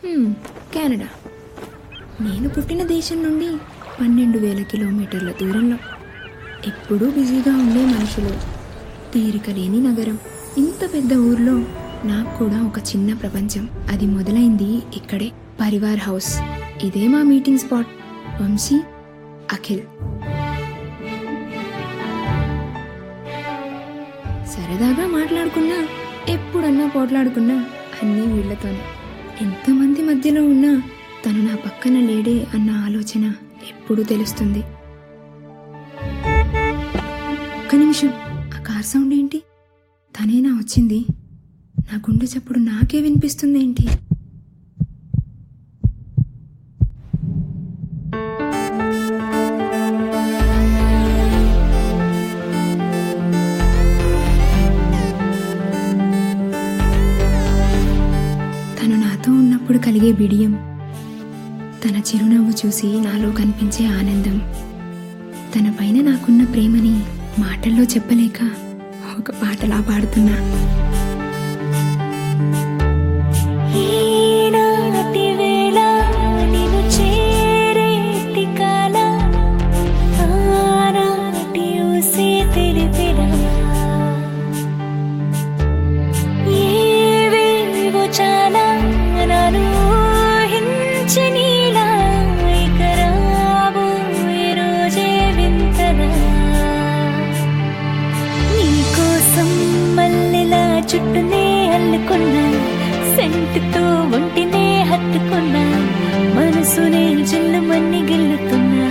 హ్మ్, కెనడా నేను పుట్టిన దేశం నుండి పన్నెండు వేల కిలోమీటర్ల దూరంలో ఎప్పుడూ బిజీగా ఉండే మనుషులు తీరిక లేని నగరం ఇంత పెద్ద ఊర్లో నాకు కూడా ఒక చిన్న ప్రపంచం అది మొదలైంది ఇక్కడే పరివార్ హౌస్ ఇదే మా మీటింగ్ స్పాట్ వంశీ అఖిల్ సరదాగా మాట్లాడుకున్నా ఎప్పుడన్నా పోట్లాడుకున్నా అన్నీ వీళ్లతోనే ఎంతమంది మధ్యలో ఉన్నా తను నా పక్కన లేడే అన్న ఆలోచన ఎప్పుడు తెలుస్తుంది ఒక్క నిమిషం ఆ కార్ సౌండ్ ఏంటి తనేనా వచ్చింది నా గుండె చప్పుడు నాకే వినిపిస్తుంది ఏంటి తను నాతో ఉన్నప్పుడు కలిగే బిడియం తన చిరునవ్వు చూసి నాలో కనిపించే ఆనందం తన పైన నాకున్న ప్రేమని మాటల్లో చెప్పలేక ఒక పాటలా పాడుతున్నా ఈనాటి వేళ నిన్ను చేరేటి కాల ఆనాటి ఊసే తెలిపిన ఏవేవో చాలా నన్ను ఊహించి నీలా ఇక రాబోయే రోజే వింతనా నీకోసం మల్లెలా చుట్టూనే అల్లుకున్నా సెంటుతో ఒంటినే హత్తుకున్నా మనసునే జిల్లుమన్ని గిల్లుతున్నా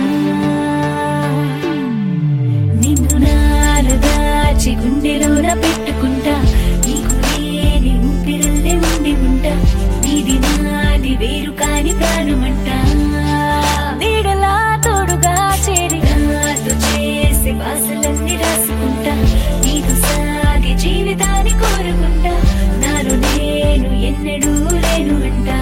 నిన్ను నాలు దాచి గుండెలోన పెట్టుకుంటా నీకు లేని ఊపిరల్లే ఉండి ఉంటా నీది నాది వేరు కాని ప్రాణమంటా నీడలా తోడుగా చేరి నాతో చేసే భాషలన్నీ రాసుకుంటా నీకు సాగే జీవితాన్ని కోరుకుంటా నాలో నేను ఎన్నడూ లేను అంటా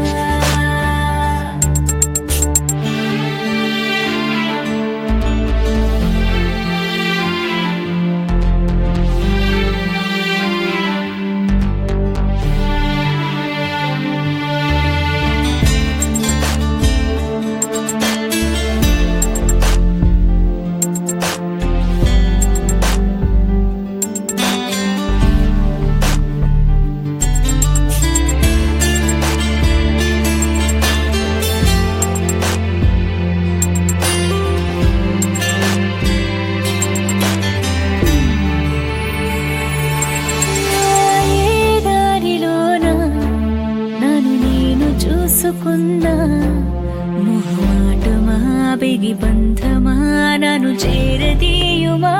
ఏ దారిలోన నన్ను నేను చూసుకున్నా మొహమాటమా బిగి బంధమా నన్ను చేరదీయుమా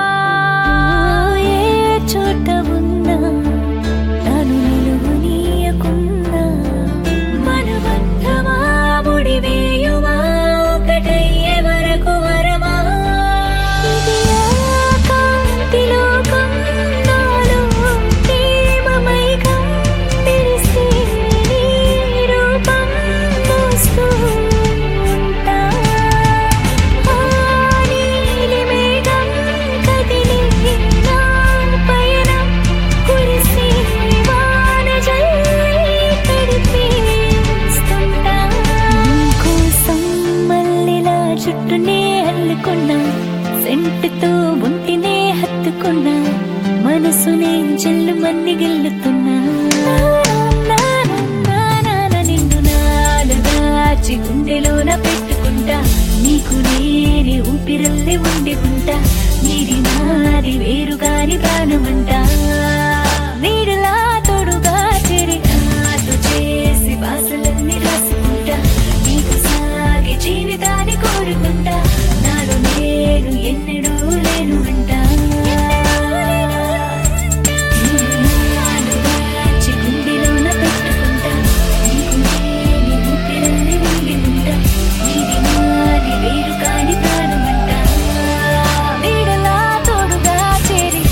ఏ చోట ఉన్నా నన్ను నిలువనీయకున్నా మన బంధమా ముడివేయుమా ఒకటయ్యే వరకు వరమా ఇది ఆకాంతి లోకం నాలో ప్రేమమైకం తెలిసి నీ రూపం మోస్తూ ఉంటా ఆ నీలి మేఘం కదిలి నా పయనం కురిసి వాన జల్లి తడిపేస్తుంటా నీకోసం మల్లెలా చుట్టూనే అల్లుకున్నా సెంటుతో ఒంటినే హత్తుకున్నా మనసునే జల్లు మంది గిల్లుతున్నా నిన్ను నాలు దాచి గుండెలోన పెట్టుకుంటా నీకు నేనే ఊపిరల్లే ఉండి ఉంటా నీది నాది వేరుగాని ప్రాణమంటా నీడలా తోడుగా చేరి నాతో చేసి భాషలన్నీ రాసుకుంటా నీకు సాగే జీవితాన్ని కోరుకుంటా నాలో నేను ఎన్నడూ లేను అంటా నాలు దాచి గుండెలోన పెట్టుకుంటా నీకు నేను ఊపిరల్లే ఉండి ఉంటా నీది నాది వేరు కాని ప్రాణమంటా నీడలా తోడుగా చేరి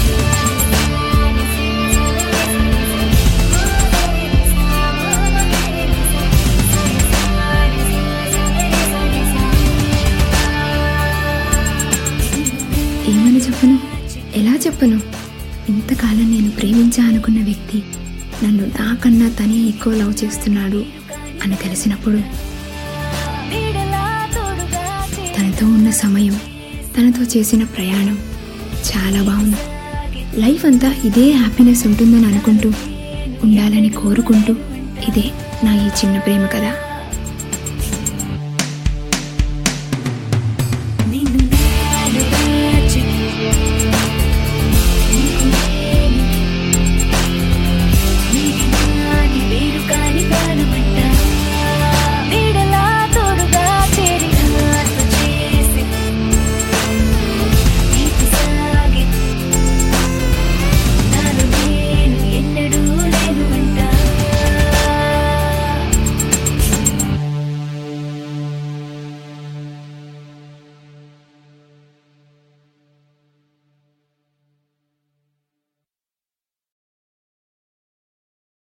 ఏమని చెప్పను ఎలా చెప్పను ఇంతకాలం నేను ప్రేమించా అనుకున్న వ్యక్తి నన్ను నాకన్నా తనే ఎక్కువ లవ్ చేస్తున్నాడు అని తెలిసినప్పుడు నీడలా తోడుగా చేరి తనతో ఉన్న సమయం తనతో చేసిన ప్రయాణం చాలా బాగుంది లైఫ్ అంతా ఇదే హ్యాపీనెస్ ఉంటుందని అనుకుంటూ ఉండాలని కోరుకుంటూ ఇదే నా ఈ చిన్న ప్రేమ కథ